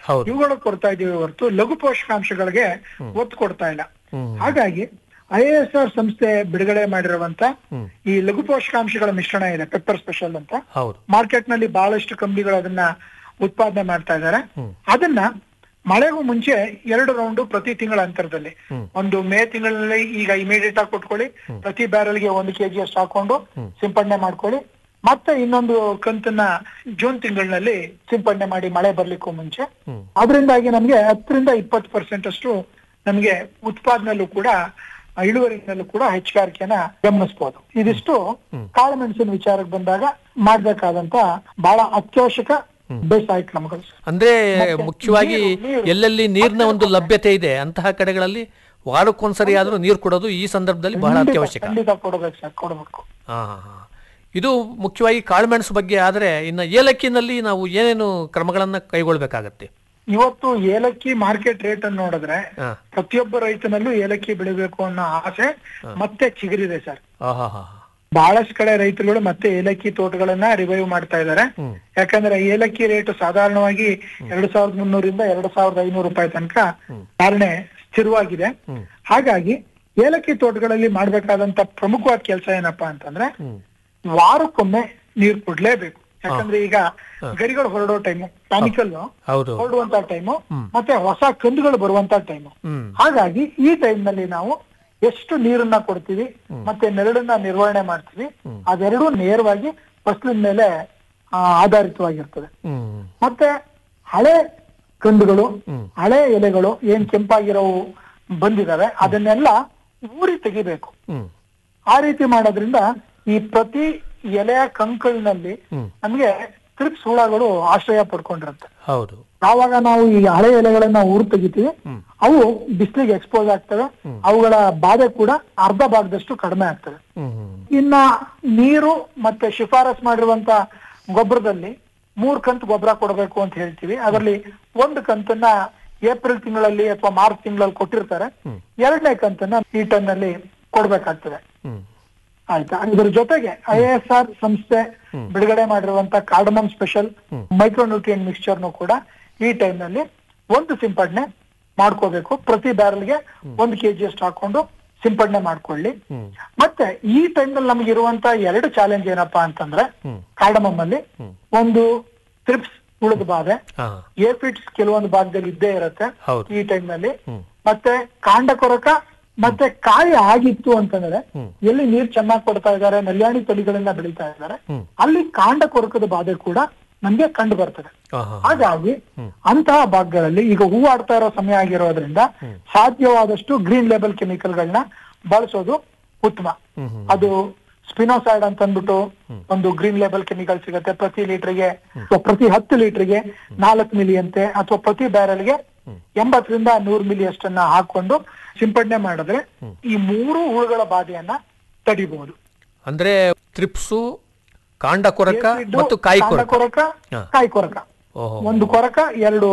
ಹೌದು. ಇವುಗಳು ಕೊಡ್ತಾ ಇದೀವಿ ಹೊರತು ಲಘು ಪೋಷಕಾಂಶಗಳಿಗೆ ಒತ್ತು ಕೊಡ್ತಾ ಇಲ್ಲ ಹ್ಮ್. ಹಾಗಾಗಿ ಐ ಎಸ್ ಆರ್ ಸಂಸ್ಥೆ ಬಿಡುಗಡೆ ಮಾಡಿರುವಂತ ಹ್ಮ್. ಈ ಲಘು ಪೋಷಕಾಂಶಗಳ ಮಿಶ್ರಣ ಇದೆ ಪೆಪ್ಪರ್ ಸ್ಪೆಷಲ್ ಅಂತ ಹೌದು ಮಾರ್ಕೆಟ್ ನಲ್ಲಿ ಬಹಳಷ್ಟು ಕಂಪನಿಗಳು ಅದನ್ನ ಉತ್ಪಾದನೆ ಮಾಡ್ತಾ ಇದ್ದಾರೆ ಹ್ಮ್. ಅದನ್ನ ಮಳೆಗೂ ಮುಂಚೆ ಎರಡು ರೌಂಡ್ ಪ್ರತಿ ತಿಂಗಳ ಅಂತರದಲ್ಲಿ ಹ್ಮ್. ಒಂದು ಮೇ ತಿಂಗಳಲ್ಲಿ ಈಗ ಇಮಿಡಿಯೇಟ್ ಆಗಿ ಕೊಟ್ಕೊಳ್ಳಿ ಪ್ರತಿ ಬ್ಯಾರಲ್ಗೆ ಒಂದು ಕೆಜಿ ಅಷ್ಟು ಹಾಕೊಂಡು ಸಿಂಪಡಣೆ ಮಾಡ್ಕೊಳ್ಳಿ ಮತ್ತೆ ಇನ್ನೊಂದು ಕಂತನ್ನ ಜೂನ್ ತಿಂಗಳಿನಲ್ಲಿ ಸಿಂಪಡಣೆ ಮಾಡಿ ಮಳೆ ಬರ್ಲಿಕ್ಕೂ ಮುಂಚೆ ಹ್ಮ್. ಅದರಿಂದಾಗಿ ನಮ್ಗೆ ಹತ್ತರಿಂದ ಇಪ್ಪತ್ತು ಪರ್ಸೆಂಟ್ ಅಷ್ಟು ನಮ್ಗೆ ಉತ್ಪಾದನೆಯಲ್ಲೂ ಕೂಡ ಆ, ಇಳುವರಿನಲ್ಲೂ ಕೂಡ ಹೆಚ್ಚುಗಾರಿಕೆನ ಗಮನಿಸಬಹುದು ಇದಿಷ್ಟು ಕಾಳುಮೆಣಸಿನ ವಿಚಾರಕ್ಕೆ ಬಂದಾಗ ಮಾಡ್ಬೇಕಾದಂತ ಬಹಳ ಅತ್ಯವಶ್ಯಕ ಬೇಸಾಯ ಕ್ರಮಗಳು ಅಂದ್ರೆ ಮತ್ತೆ ಮುಖ್ಯವಾಗಿ ನೀರು, ನೀರು. ಎಲ್ಲೆಲ್ಲಿ ನೀರಿನ ಒಂದು ಲಭ್ಯತೆ ಇದೆ ಅಂತಹ ಕಡೆಗಳಲ್ಲಿ ವಾರಕ್ಕೊಂದ್ಸರಿ ಆದ್ರೂ ನೀರು ಕೊಡೋದು ಈ ಸಂದರ್ಭದಲ್ಲಿ ಬಹಳ ಖಂಡಿತ- ಅತ್ಯವಶ್ಯಕ ಖಂಡಿತ ಕೊಡಬೇಕು ಸರ್ ಕೊಡಬೇಕು ಹಾ ಹಾ ಹಾ. ಇದು ಮುಖ್ಯವಾಗಿ ಕಾಳುಮೆಣಸು ಬಗ್ಗೆ ಆದರೆ ಇನ್ನು ಏಲಕ್ಕಿನಲ್ಲಿ ನಾವು ಏನೇನು ಕ್ರಮಗಳನ್ನ ಕೈಗೊಳ್ಬೇಕಾಗತ್ತೆ ಇವತ್ತು ಏಲಕ್ಕಿ ಮಾರ್ಕೆಟ್ ರೇಟ್ ಅನ್ನು ನೋಡಿದ್ರೆ ಹಾ ಪ್ರತಿಯೊಬ್ಬ ರೈತನಲ್ಲೂ ಏಲಕ್ಕಿ ಬೆಳಿಬೇಕು ಅನ್ನೋ ಆಸೆ ಮತ್ತೆ ಚಿಗುರಿದೆ ಸರ್ ಹಾ ಹಾ ಹಾ ಬಹಳಷ್ಟು ಕಡೆ ರೈತರುಗಳು ಮತ್ತೆ ಏಲಕ್ಕಿ ತೋಟಗಳನ್ನ ರಿವೈವ್ ಮಾಡ್ತಾ ಇದ್ದಾರೆ ಹ್ಮ್. ಯಾಕಂದ್ರೆ ಏಲಕ್ಕಿ ರೇಟ್ ಸಾಧಾರಣವಾಗಿ ಎರಡು ಸಾವಿರದ ಮುನ್ನೂರಿಂದ ಎರಡು ಸಾವಿರದ ಐನೂರು ರೂಪಾಯಿ ತನಕ ಧಾರಣೆ ಸ್ಥಿರವಾಗಿದೆ ಹ್ಮ್. ಹಾಗಾಗಿ ಏಲಕ್ಕಿ ತೋಟಗಳಲ್ಲಿ ಮಾಡ್ಬೇಕಾದಂತ ಪ್ರಮುಖವಾದ ಕೆಲಸ ಏನಪ್ಪಾ ಅಂತಂದ್ರೆ ಹ್ಮ್ ವಾರಕ್ಕೊಮ್ಮೆ ನೀರ್ ಕೊಡ್ಲೇಬೇಕು ಯಾಕಂದ್ರೆ ಈಗ ಗರಿಗಳು ಹೊರಡೋ ಟೈಮು ಟಾನಿಕಲ್ ಹೌದು ಹೊರಡುವಂತ ಟೈಮು ಮತ್ತೆ ಹೊಸ ಕಂದುಗಳು ಬರುವಂತ ಟೈಮು ಹ್ಮ್ ಹಾಗಾಗಿ ಈ ಟೈಮ್ ನಲ್ಲಿ ನಾವು ಎಷ್ಟು ನೀರನ್ನ ಕೊಡ್ತೀವಿ ಮತ್ತೆ ನೆರಳನ್ನ ನಿರ್ವಹಣೆ ಮಾಡ್ತೀವಿ ಅದೆರಡೂ ನೇರವಾಗಿ ಫಸಲಿನ ಮೇಲೆ ಆ, ಆಧಾರಿತವಾಗಿರ್ತದೆ ಹ್ಮ್ ಮತ್ತೆ ಹಳೆ ಕಂದುಗಳು ಹ್ಮ್. ಹಳೆ ಎಲೆಗಳು ಏನ್ ಕೆಂಪಾಗಿರೋವು ಬಂದಿದಾವೆ ಅದನ್ನೆಲ್ಲ ಊರಿ ತೆಗಿಬೇಕು ಹ್ಮ್ ಆ ರೀತಿ ಮಾಡೋದ್ರಿಂದ ಈ ಪ್ರತಿ ಎಲೆಯ ಕಂಕಳಿನಲ್ಲಿ ಹ್ಮ್. ನಮ್ಗೆ ತ್ರಿಪ್ಸ್ ಹುಳಗಳು ಆಶ್ರಯ ಪಡ್ಕೊಂಡಿರುತ್ತೆ ಹೌದು ಯಾವಾಗ ನಾವು ಈ ಹಳೆ ಎಲೆಗಳನ್ನ ಊರು ತೆಗಿತೀವಿ ಅವು ಬಿಸಿಲಿಗೆ ಎಕ್ಸ್ಪೋಸ್ ಆಗ್ತವೆ ಅವುಗಳ ಬಾಧೆ ಕೂಡ ಅರ್ಧ ಭಾಗದಷ್ಟು ಕಡಿಮೆ ಆಗ್ತದೆ ಹ್ಮ್ ಹ್ಮ್ ಇನ್ನ ನೀರು ಮತ್ತೆ ಶಿಫಾರಸ್ ಮಾಡಿರುವಂತ ಗೊಬ್ಬರದಲ್ಲಿ ಮೂರ್ ಕಂತು ಗೊಬ್ಬರ ಕೊಡಬೇಕು ಅಂತ ಹೇಳ್ತೀವಿ ಅದರಲ್ಲಿ ಒಂದು ಕಂತನ್ನ ಏಪ್ರಿಲ್ ತಿಂಗಳಲ್ಲಿ ಅಥವಾ ಮಾರ್ಚ್ ತಿಂಗಳಲ್ಲಿ ಕೊಟ್ಟಿರ್ತಾರೆ ಎರಡನೇ ಕಂತನ್ನ ಈ ಟೈಮ್ನಲ್ಲಿ ಕೊಡ್ಬೇಕಾಗ್ತದೆ ಹ್ಮ್ ಆಯ್ತಾ ಇದ್ರ ಜೊತೆಗೆ ಐ ಎಸ್ ಆರ್ ಸಂಸ್ಥೆ ಬಿಡುಗಡೆ ಮಾಡಿರುವಂತ ಕಾರ್ಡಮಮ್ ಸ್ಪೆಷಲ್ ಮೈಕ್ರೋನ್ಯೂಟ್ರಿಯನ್ ಮಿಕ್ಸ್ಚರ್ನು ಕೂಡ ಈ ಟೈಮ್ ನಲ್ಲಿ ಒಂದು ಸಿಂಪಡಣೆ ಮಾಡ್ಕೋಬೇಕು ಪ್ರತಿ ಬ್ಯಾರಲ್ಗೆ ಒಂದು ಕೆಜಿ ಅಷ್ಟು ಹಾಕೊಂಡು ಸಿಂಪಡಣೆ ಮಾಡ್ಕೊಳ್ಳಿ ಹ್ಮ್ ಮತ್ತೆ ಈ ಟೈಮ್ ನಲ್ಲಿ ನಮ್ಗೆ ಇರುವಂತ ಎರಡು ಚಾಲೆಂಜ್ ಏನಪ್ಪಾ ಅಂತಂದ್ರೆ ಹ್ಮ್. ಕಾರ್ಡಮಮ್ ಅಲ್ಲಿ ಒಂದು ಟ್ರಿಪ್ಸ್ ಉಳಿದ ಬಾಧೆ ಹಾ ಏಫಿಟ್ಸ್ ಕೆಲವೊಂದು ಭಾಗದಲ್ಲಿ ಇದ್ದೇ ಇರುತ್ತೆ ಹೌದು. ಈ ಟೈಮ್ ನಲ್ಲಿ ಹ್ಮ್. ಮತ್ತೆ ಕಾಂಡ ಕೊರಕ ಮತ್ತೆ ಕಾಯಿ ಆಗಿತ್ತು ಅಂತಂದ್ರೆ ಹ್ಮ್. ಎಲ್ಲಿ ನೀರ್ ಚೆನ್ನಾಗಿ ಕೊಡ್ತಾ ಇದ್ದಾರೆ ನೆಲ್ಯಾಣಿ ತಳಿಗಳನ್ನ ಬೆಳೀತಾ ಇದ್ದಾರೆ ಹ್ಮ್. ಅಲ್ಲಿ ಕಾಂಡ ಕೊರಕದ ಬಾಧೆ ಕೂಡ ನಮ್ಗೆ ಕಂಡು ಬರ್ತದೆ ಹಾ ಹಾ ಹಾಗಾಗಿ ಅಂತಹ ಭಾಗಗಳಲ್ಲಿ ಈಗ ಹೂ ಆಡ್ತಾ ಇರೋ ಸಮಯ ಆಗಿರೋದ್ರಿಂದ ಸಾಧ್ಯವಾದಷ್ಟು ಗ್ರೀನ್ ಲೇಬಲ್ ಕೆಮಿಕಲ್ಗಳನ್ನ ಬಳಸೋದು ಉತ್ತಮ ಹ್ಮ್ ಹ್ಮ್ ಅದು ಸ್ಪಿನೋಸೈಡ್ ಅಂತ ಅಂದ್ಬಿಟ್ಟು ಒಂದು ಗ್ರೀನ್ ಲೇಬಲ್ ಕೆಮಿಕಲ್ ಸಿಗುತ್ತೆ ಪ್ರತಿ ಲೀಟರ್ಗೆ ಅಥವಾ ಪ್ರತಿ ಹತ್ತು ಲೀಟರ್ಗೆ ನಾಲ್ಕು ಮಿಲಿ ಅಂತೆ ಅಥವಾ ಪ್ರತಿ ಬ್ಯಾರಲ್ಗೆ ಎಂಬತ್ತರಿಂದ ನೂರು ಮಿಲಿ ಅಷ್ಟನ್ನ ಹಾಕೊಂಡು ಸಿಂಪಡಣೆ ಮಾಡಿದ್ರೆ ಈ ಮೂರು ಹುಳುಗಳ ಬಾಧೆಯನ್ನ ತಡಿಬಹುದು ಅಂದ್ರೆ ತ್ರಿಪ್ಸು ಕಾಂಡ ಕೊರಕ ಏಪಿಡ್ಡು, ಮತ್ತು ಕಾಯಿ ಕಾಂಡ ಕೊರಕ ಕೊರಕ ಹಾ. ಕಾಯಿ ಕೊರಕ ಓಹೋ ಒಂದು ಕೊರಕ ಎರಡು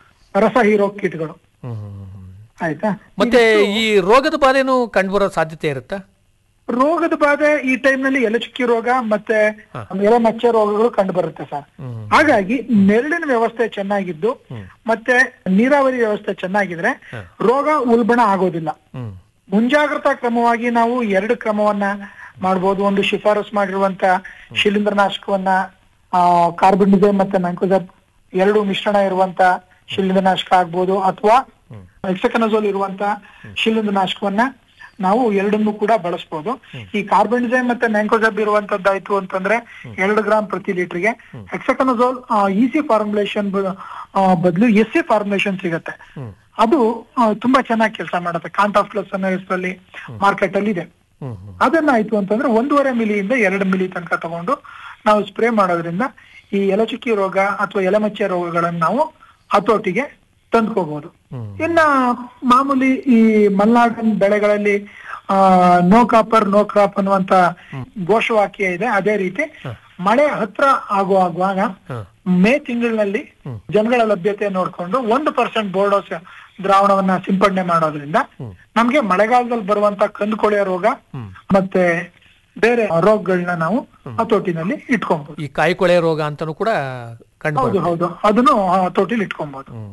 ರಸ ಹೀರೋ ಕೀಟಗಳು ಹ್ಮ್ ಹ್ಮ್ ಹ್ಮ್. ಆಯ್ತಾ ಮತ್ತೆ ಈ ರೋಗದ ಬಾಧೆನೂ ಕಂಡುಬರೋ ಸಾಧ್ಯತೆ ಇರುತ್ತಾ ರೋಗದ ಬಾಧೆ ಈ ಟೈಮ್ ನಲ್ಲಿ ಎಲೆಚುಕ್ಕಿ ರೋಗ ಮತ್ತೆ ಎಲೆ ಮಚ್ಚೆ ರೋಗಗಳು ಕಂಡು ಬರುತ್ತೆ ಸರ್ ಹ್ಮ್. ಹಾಗಾಗಿ ನೆರಳಿನ ವ್ಯವಸ್ಥೆ ಚೆನ್ನಾಗಿದ್ದು ಮತ್ತೆ ನೀರಾವರಿ ವ್ಯವಸ್ಥೆ ಚೆನ್ನಾಗಿದ್ರೆ ರೋಗ ಉಲ್ಬಣ ಆಗೋದಿಲ್ಲ ಹ್ಮ್ ಮುಂಜಾಗ್ರತಾ ಕ್ರಮವಾಗಿ ನಾವು ಎರಡು ಕ್ರಮವನ್ನ ಮಾಡ್ಬೋದು ಒಂದು ಶಿಫಾರಸ್ ಮಾಡಿರುವಂತ ಶಿಲೀಂಧ್ರನಾಶಕವನ್ನ ಆ ಕಾರ್ಬನ್ಡಿಸಮ್ ಮತ್ತೆ ಮ್ಯಾಂಕೋಸಬ್ ಎರಡು ಮಿಶ್ರಣ ಇರುವಂತ ಶಿಲೀಂಧ್ರನಾಶಕ ಆಗ್ಬೋದು ಅಥವಾ ಎಕ್ಸಕನಜೋಲ್ ಇರುವಂತ ಶಿಲೀಂಧ್ರನಾಶಕವನ್ನ ನಾವು ಎರಡನ್ನೂ ಕೂಡ ಬಳಸಬಹುದು ಈ ಕಾರ್ಬನ್ಡಿಸಮ್ ಮತ್ತೆ ಮ್ಯಾಂಕೋಸಬ್ ಇರುವಂತದ್ದಾಯ್ತು ಅಂತಂದ್ರೆ ಎರಡು ಗ್ರಾಮ್ ಪ್ರತಿ ಲೀಟರ್ಗೆ ಹೆಕ್ಸಕನಜೋಲ್ ಇಸಿ ಫಾರ್ಮುಲೇಷನ್ ಬದಲು ಎಸ್ ಸಿ ಫಾರ್ಮುಲೇಷನ್ ಸಿಗತ್ತೆ ಅದು ಆ, ತುಂಬಾ ಚೆನ್ನಾಗಿ ಕೆಲಸ ಮಾಡುತ್ತೆ ಕಾಂಟಾಫ್ ಪ್ಲಸ್ ಅನ್ನೋ ಹೆಸರಲ್ಲಿ ಮಾರ್ಕೆಟ್ ಅಲ್ಲಿ ಇದೆ ಹ್ಮ್ ಹ್ಮ್ ಅದನ್ನ ಆಯ್ತು ಅಂತಂದ್ರೆ ಒಂದೂವರೆ ಮಿಲಿಯಿಂದ ಎರಡು ಮಿಲಿ ತನಕ ತಗೊಂಡು ನಾವು ಸ್ಪ್ರೇ ಮಾಡೋದ್ರಿಂದ ಈ ಎಲೆಚುಕ್ಕಿ ರೋಗ ಅಥವಾ ಎಲೆಮಚ್ಚೆ ರೋಗಗಳನ್ನ ನಾವು ಹತೋಟಿಗೆ ತಂದ್ಕೋಬಹುದು ಇನ್ನ ಮಾಮೂಲಿ ಈ ಮಲ್ನಾಡಿನ ಬೆಳೆಗಳಲ್ಲಿ ಆ ನೋ ಕಾಪರ್ ನೋ ಕ್ರಾಪ್ ಅನ್ನುವಂತ ಘೋಷವಾಕ್ಯ ಇದೆ ಅದೇ ರೀತಿ ಮಳೆ ಹತ್ರ ಆಗುವಾಗ ಹ. ಮೇ ತಿಂಗಳಿನಲ್ಲಿ ಜನಗಳ ಲಭ್ಯತೆ ನೋಡ್ಕೊಂಡು ಒಂದು ಪರ್ಸೆಂಟ್ ಬೋರ್ಡೋಸ್ ದ್ರಾವಣವನ್ನ ಸಿಂಪಡಣೆ ಮಾಡೋದ್ರಿಂದ ನಮ್ಗೆ ಮಳೆಗಾಲದಲ್ಲಿ ಬರುವಂತ ಕಂದುಕೊಳೆಯ ರೋಗ ಮತ್ತೆ ಬೇರೆ ರೋಗಗಳನ್ನ ನಾವು ಹತೋಟಿನಲ್ಲಿ ಇಟ್ಕೊಬಹುದು ಈ ಕಾಯಿ ಕೊಳೆ ರೋಗ ಅಂತಾನೂ ಕೂಡ ಕಂಡು ಹೌದು ಹೌದು ಅದನ್ನು ಹತೋಟಿಲಿ ಇಟ್ಕೊಬಹುದು